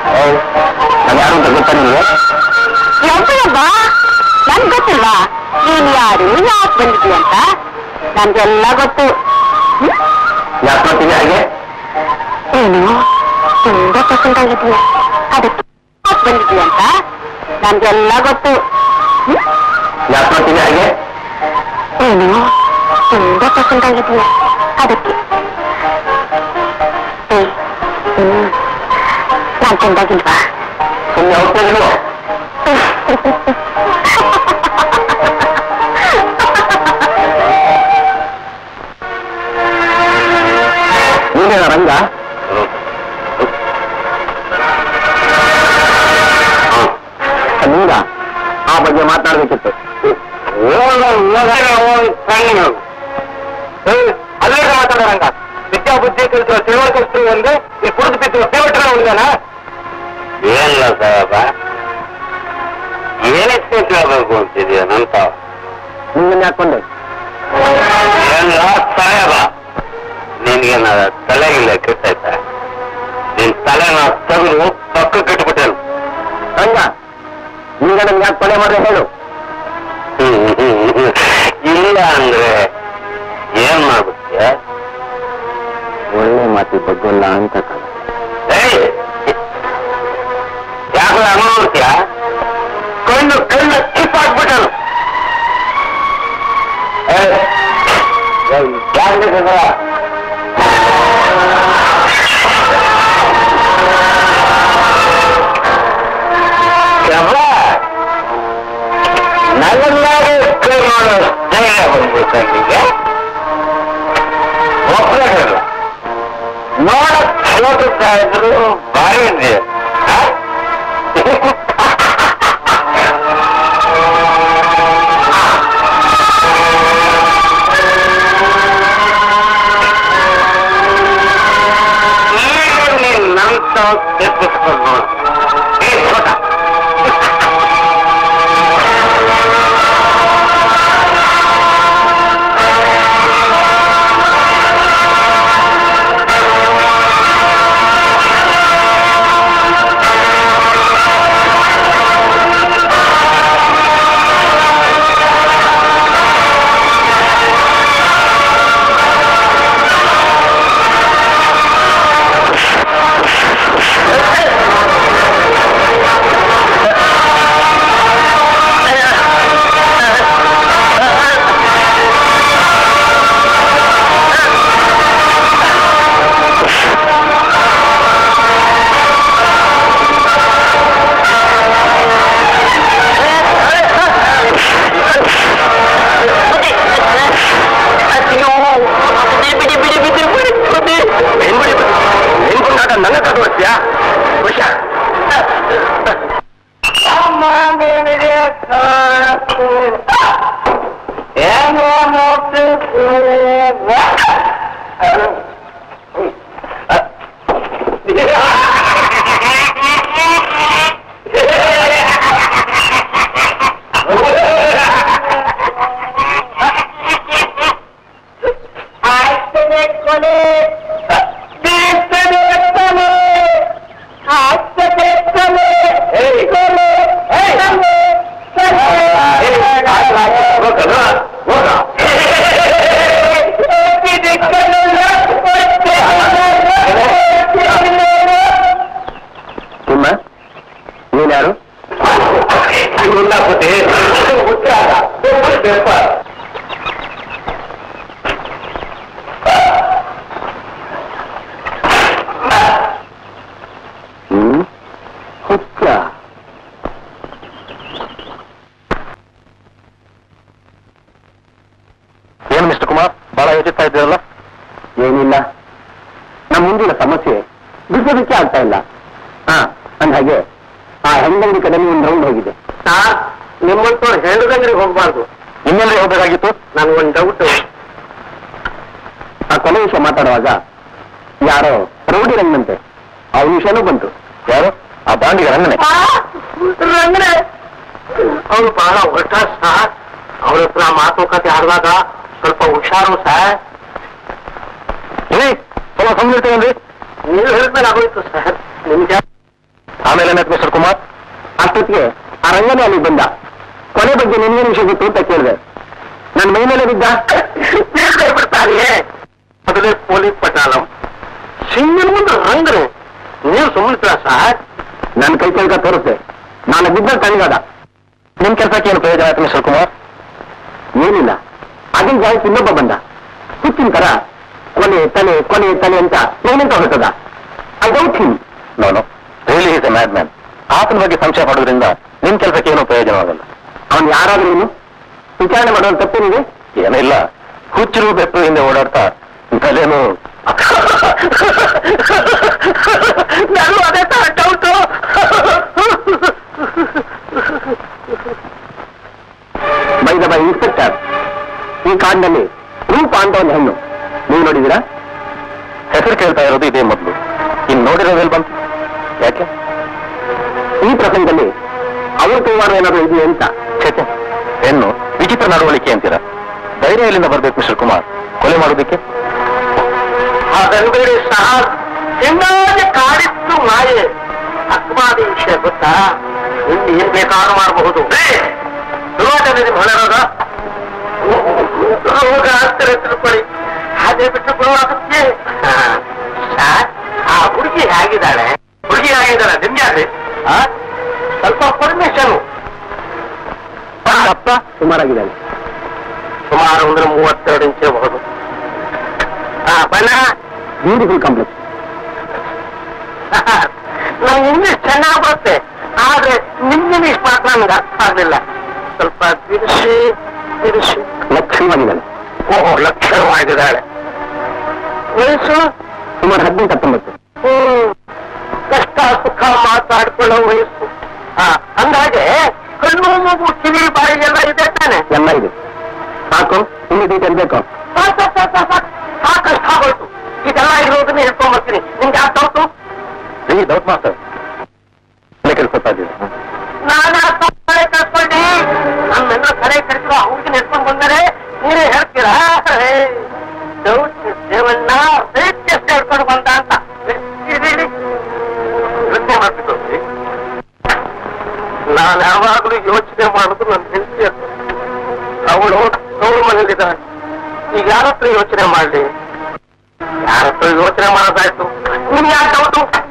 ನಾನು ಯಾರು ಅಂತ ಗೊತ್ತಾ ನಿಮಗೆ ಯಬ್ಬ ನನ್ ಗೊತ್ತಿಲ್ವಾ ನೀನ್ ಯಾರು ಯಾಕೆ ಬಂದಿದ್ವಿ ಅಂತ ನನ್ಗೆಲ್ಲ ಗೊತ್ತು ಹ್ಮ್? ಯಾಕೆ ಮಾಡ್ತೀನಿ ಹಾಗೆ ಏನು ತುಂಬಾ ಪಸಂದ್ ಆಗಿದ್ಯಾ ಅದಕ್ಕೆ ಯಾಕ್ ಬಂದಿದ್ವಿ ಅಂತ ನನ್ಗೆಲ್ಲ ಗೊತ್ತು ಹ್ಮ್? ಯಾಕೆ ಮಾಡ್ತೀನಿ ಹಾಗೆ ಏನು ತುಂಬಾ ಪಸಂದ್ ಆಗಿದ್ಯಾ ಅದಕ್ಕೆ ಏ, ಹ್ಮ್ ನಾನ್ ಚಂದಾಗಿಲ್ವಾ ಸುಮ್ಮನೆ ಹೋಗ್ತಾ ನೀವು ನೀನೇನ ರಂಗ ನಿಂಗ ಆ ಬಗ್ಗೆ ಮಾತಾಡ್ಬೇಕಿತ್ತು ಅಲ್ಲೇ ಮಾತಾಡೋ ರಂಗ ವಿದ್ಯಾ ಬುದ್ಧಿ ಕಲಿಸುವ ತಿಳುವಳಿಕೆ ಒಂದು ಈ ಕುಡಿದು ಬಿದ್ದು ಸೇವಟರ ಉಳಿದಾನ ಏನಿಲ್ಲ ಸಾಹೇಬ ಏನಕ್ಕೆ ಕೇಳಬೇಕು ಅಂತಿದ್ಯಾ ನಂತ ನಿಮ್ಮನ್ನ ಹಾಕೊಂಡೆ ಏನಿಲ್ಲ ಸಾಹೇಬ ನಿನ್ಗೆ ನಾ ತಲೆಗಿಲ್ಲ ಕೆಟ್ಟೈತ ನಿನ್ ತಲೆನ ತೆಗೆದು ಪಕ್ಕ ಕಟ್ಬಿಟ್ಟೆನು ರಂಗ ಈಗ ನನ್ಗೆ ಯಾಕೆ ಕೊಲೆ ಮಾಡಿದೆ ಹೇಳು ಇಲ್ಲ ಅಂದ್ರೆ ಏನ್ ಮಾಡ್ಬಿಡ್ತೀಯ ಒಳ್ಳೆ ಮಾತಿ ಬಗ್ಗಲ್ಲ ಅಂತ ಏಯ್! ಯಾಕೆ ಹಂಗ ನೋಡ್ತೀಯ ಕಣ್ಣು ಕಣ್ಣು ಕಿಪ್ಪಾಕ್ಬಿಟ್ಟನು ನನ್ನೆಲ್ಲಾರು ಕೈ ಮಾಡೋ ಧೈರ್ಯ ಬಂದ್ಬಿಡ್ತಂಗೆ ಒಪ್ಪಲೇಲ್ಲ ನೋಡಕ್ ಹೋಗ್ತಾ ಇದ್ರು ಬಾರಿ ಇದೆ ಆ? ಈಗ ನೀನ್ ನಂತ ತೆಪ್ಪಿಸ್ಕೊಂಡು ನೋಡು ಏ ಛೋಟ ನನ್ನ ಕಟ್ಟುವತ್ಯಾ ಖುಷ ನಿಮ್ಮ ನೀನ್ಯಾರು ಹ್ಮ್ ಹುಚ್ಚ ಏನು ಮಿಸ್ಟರ್ ಕುಮಾರ್ ಬಹಳ ಯೋಚಿಸ್ತಾ ಇದ್ದೀರಲ್ಲ ಏನಿಲ್ಲ ನಮ್ಮ ಮುಂದಿನ ಸಮಸ್ಯೆ ಬಿಡಿಸೋದಕ್ಕೆ ಆಗ್ತಾ ಇಲ್ಲ ಹಾ ಅಂದ್ಹಾಗೆ ಆ ಹೆಣ್ಣಂಗಡಿ ಕಡೆ ಒಂದು ರೌಂಡ್ ಹೋಗಿದೆ ನಿಮ್ಮಂತವ್ರು ಹೆಣ್ಣದಂಗಡಿಗೆ ಹೋಗ್ಬಾರ್ದು ಇನ್ನೆಲ್ಲೇ ಹೋಗ್ಬೇಕಾಗಿತ್ತು ನನ್ಗೊಂದು ಡೌಟ್ ಆ ಕೊನೆ ವಿಷಯ ಮಾತಾಡುವಾಗ ಯಾರೋ ರೌಡಿ ರಂಗನಂತೆ ಅವ್ರ ವಿಷಯನೂ ಬಂತು ಯಾರು ಆ ಬಾಂಡಿಗೆ ರಂಗನೆ ಅವನು ಬಹಳ ಒಟ್ಟ ಸರ್ ಅವ್ರ ಹತ್ರ ಮಾತುಕತೆ ಆಡುವಾಗ ಸ್ವಲ್ಪ ಹುಷಾರು ಸರ್ ಏ ಸ್ವಲ್ಪ ಸುಮ್ಮನೆ ನೀವು ಹೇಳಿದ್ಮೇಲೆ ಆಗೋಯ್ತು ಸರ್ ನಿಮ್ಗೆ ಆಮೇಲೆ ಏನಾಯ್ತು ಮಿಸ್ಟರ್ ಕುಮಾರ್ ಅಷ್ಟೊತ್ತಿಗೆ ಆ ರಂಗನೇ ಅಲ್ಲಿಗೆ ಬಂದ ಕೊನೆ ಬಗ್ಗೆ ನಿನ್ಗೇನು ವಿಷಯ ಗೊತ್ತು ಅಂತ ಕೇಳಿದೆ ನನ್ನ ಮೈ ಮೇಲೆ ಬಿದ್ದ ಬಿಡ್ತಾರಿಯೇ ಮೊದಲೇ ಪೊಲೀಸ್ ಪಟಾಲಂ ಸಿಂಗಲ್ ಮುಂದೆ ರಂಗ್ರೆ ನೀವು ಸುಮ್ಮನೆ ಸರ್ ನನ್ನ ಕೈ ಕೆಳಗ ತೋರಿಸ್ದೆ ನಾನು ಬಿದ್ದ ತಣಿಗಾದ ನಿಮ್ ಕೆಲಸಕ್ಕೆ ಏನು ಪ್ರಯೋಜನ ಆಯ್ತು ಮಿಸ್ಟರ್ ಕುಮಾರ್ ಏನಿಲ್ಲ ಅದೇ ಜಾಗಕ್ಕೆ ಇನ್ನೊಬ್ಬ ಬಂದ ಹುಚ್ಚಿನ ತರ ಕೊನೆ ತಲೆ ಕೊನೆ ತಲೆ ಅಂತ ಏನೆಂತ ಹೊರಟದ I doubt him no really is a mad man ಆತನ ಬಗ್ಗೆ ಸಂಶಯ ಪಡೋದ್ರಿಂದ ನಿಮ್ ಕೆಲಸಕ್ಕೆ ಏನು ಪ್ರಯೋಜನವಾಗಲ್ಲ ಅವನು ಯಾರಾದ್ರೂ ಏನು ವಿಚಾರಣೆ ಮಾಡೋದು ತಪ್ಪೇನಿದೆ ಏನಿಲ್ಲ ಹುಚ್ಚರು ಬೆಪ್ಪು ಹಿಂದೆ ಓಡಾಡ್ತಾ ತಲೆನು ನಾನು ಅದೇ ತರ ಡೌಟು ಬೈದ ಬೈ ಇನ್ಸ್ಪೆಕ್ಟರ್ ಈ ಕಾಡಿನಲ್ಲಿ ರೂಪ ಅಂತ ಒಂದು ಹೆಣ್ಣು ನೀವು ನೋಡಿದ್ದೀರಾ ಹೆಸರು ಕೇಳ್ತಾ ಇರೋದು ಇದೇ ಮೊದಲು ಇನ್ನು ನೋಡಿರೋದ್ರಲ್ಲಿ ಬಂತು ಯಾಕೆ ಈ ಪ್ರಸಂಗದಲ್ಲಿ ಅವ್ರ ಕೈವಾರ ಏನಾದ್ರು ಇದೆಯೇ ಅಂತ ಚೇತೆ ಹೆಣ್ಣು ವಿಚಿತ್ರ ನಡವಳಿಕೆ ಅಂತೀರಾ ಧೈರ್ಯ ಎಲ್ಲಿಂದ ಬರ್ಬೇಕು ಮಿಸ್ಟರ್ ಕುಮಾರ್ ಕೊಲೆ ಮಾಡೋದಕ್ಕೆ ಅದನ್ಬೇಡಿ ಸರ್ ಹೆಣ್ಣಾಗಿ ಕಾಡಿತ್ತು ಮಾಯೆ ಅಕ್ಮಾದಿ ವಿಷಯ ಗೊತ್ತಾ ಇಲ್ಲಿ ಏನ್ ಬೇಕಾದ್ರೂ ಮಾಡಬಹುದು ದುರ್ವಾಟನೆ ನಿಮ್ ಹೊಳೆರೋದ ರೋಗ ಅಂತಾರೆ ತಿಳ್ಕೊಳ್ಳಿ ಅದೇ ಬಿಟ್ಟು ಬರುವಾಗುತ್ತೆ ಸರ್ ಆ ಹುಡುಗಿ ಹೇಗಿದ್ದಾಳೆ ಹುಡುಗಿ ಹೇಗಿದ್ದಾಳೆ ನಿಮ್ಗೆ ಯಾಕ್ರಿ ಆ? ಸ್ವಲ್ಪ ಪರ್ಮಿಷನ್ ಅಪ್ಪ ಸುಮಾರಾಗಿದ್ದಾನೆ ಸುಮಾರು ಅಂದ್ರೆ ಮೂವತ್ತೆರಡು ಇಂಚ್ ಇರಬಹುದು ಆ, ಬಣ್ಣ ಬ್ಯೂಟಿಫುಲ್ ಕಾಂಪ್ಲೆಕ್ಸ್ ನಮ್ ಇಂಗ್ಲಿಷ್ ಚೆನ್ನಾಗಿ ಬರುತ್ತೆ ಆದ್ರೆ ನಿಮ್ ಇಂಗ್ಲಿಷ್ ಮಾತ್ರ ನಮ್ಗೆ ಅರ್ಥ ಆಗ್ಲಿಲ್ಲ ಸ್ವಲ್ಪ ಬಿಡಿಸಿ ಬಿಡಿಸಿ ಲಕ್ಷಣವಾಗಿದ್ದಾನೆ ಓಹೋ ಲಕ್ಷಣವಾಗಿದ್ದಾಳೆ ವಯಸ್ಸು ಸುಮಾರು ಹದಿನೆಂಟು ಹತ್ತೊಂಬತ್ತು ಹ್ಮ್ ಕಷ್ಟ ಸುಖ ಮಾತಾಡ್ಕೊಳ್ಳೋ ವಯಸ್ಸು ಆ, ಅಂದಾಗೆ ಕಣ್ಣು ಮೂಗು ಕಿವಿ ಬಾಯಿಗೆಲ್ಲ ಇದೆ ತಾನೆ ಎಲ್ಲ ಇದೆ ಸಾಕು ಇನ್ನು ಡೀಟೇಲ್ ಬೇಕು ಸಾಕ್ ಸಾಕ್ ಸಾಕ್ ಸಾಕ್ ಸಾಕ್. ಸಾಕಷ್ಟು ಆಗೋಯ್ತು ಇದೆಲ್ಲ ಇರೋದನ್ನ ಹೇಳ್ಕೊಂಡ್ ಬರ್ತೀನಿ ನಿಮ್ಗೆ ಯಾಕೆ ಡೌಟು ರೀ ಡೌಟ್ ಮಾಸ್ಟರ್ ಕೆಲ್ಸತ್ತಾ ಇದ್ದೀವಿ ನಾನು ತಲೆ ಕಳ್ಕೊಂಡಿ ನಮ್ಮೆಲ್ಲ ತಲೆ ಕಳಿಸಿರೋ ಅವ್ರಿಗೆ ನೆಡ್ಕೊಂಡು ಬಂದರೆ ನೀವೇ ಹೇಳ್ತೀರಾ ಹೇ, ಡೌಟ್ ದೇವಣ್ಣ ಬೇಕಷ್ಟು ಹೇಳ್ಕೊಂಡು ಬಂದ ಅಂತ ಇರಿ. ಯೋಚನೆ ಮಾಡ್ಬಿಟ್ಟು ನಾನು ಯಾವಾಗಲೂ ಯೋಚನೆ ಮಾಡೋದು ನನ್ನ ಹೆಂಡತಿ ಅಂತ ಅವಳು ಅವಳ ಮನೇಲಿದ್ದಾಳೆ ಈಗ ಯಾರ ಹತ್ರ ಯೋಚನೆ ಮಾಡಲಿ ಯಾರ ಹತ್ರ ಯೋಚನೆ ಮಾಡೋದಾಯ್ತು ನಿಮ್ಗೆ ಯಾಕೆ ಡೌಟು